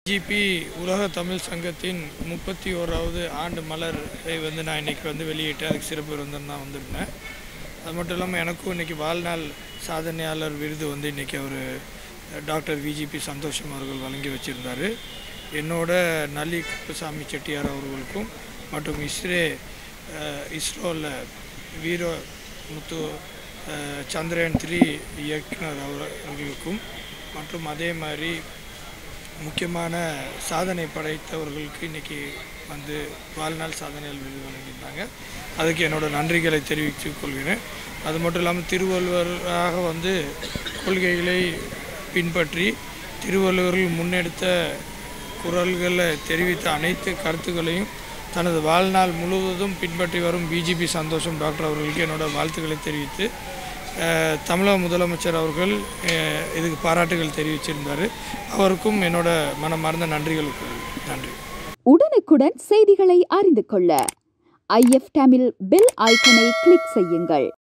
GB உலக தமிழ் சங்கத்தின் முப்பத்தி ஓராவது ஆண்டு மலரை வந்து நான் இன்றைக்கி வந்து வெளியிட்டு அதுக்கு சிறப்பு விருந்தன் தான் வந்திருந்தேன் அது மட்டும் இல்லாமல் எனக்கும் இன்றைக்கி வாழ்நாள் சாதனையாளர் விருது வந்து இன்றைக்கி அவர் டாக்டர் விஜிபி சந்தோஷம் அவர்கள் வழங்கி வச்சுருந்தார் என்னோட நல்லி குப்புசாமி செட்டியார் அவர்களுக்கும் மற்றும் இஸ்ரே இஸ்ரோவில் வீர முத்து அஹ், சந்திரயான் த்ரீ இயக்குனர் அவர்களுக்கும் மற்றும் அதே மாதிரி முக்கியமான சாதனை படைத்தவர்களுக்கு இன்றைக்கி வந்து வாழ்நாள் சாதனையால் விருது வழங்கியிருந்தாங்க அதுக்கு என்னோட நன்றிகளை தெரிவித்துக் கொள்கிறேன் அது மட்டும் இல்லாமல் திருவள்ளுவராக வந்து கொள்கைகளை பின்பற்றி திருவள்ளுவர்கள் முன்னெடுத்த குரல்களை தெரிவித்த அனைத்து கருத்துக்களையும் தனது வாழ்நாள் முழுவதும் பின்பற்றி வரும் பிஜிபி சந்தோஷம் டாக்டர் அவர்களுக்கு என்னோட வாழ்த்துக்களை தெரிவித்து அஹ், தமிழக முதலமைச்சர் அவர்கள் அஹ், இதுக்கு பாராட்டுகள் தெரிவிச்சிருந்தார் அவருக்கும் என்னோட மனமார்ந்த நன்றிகளுக்கு நன்றி உடனுக்குடன் செய்திகளை அறிந்து கொள்ள ஐஎஃப் தமிழ் பெல் ஐக்கனை கிளிக் செய்யுங்கள்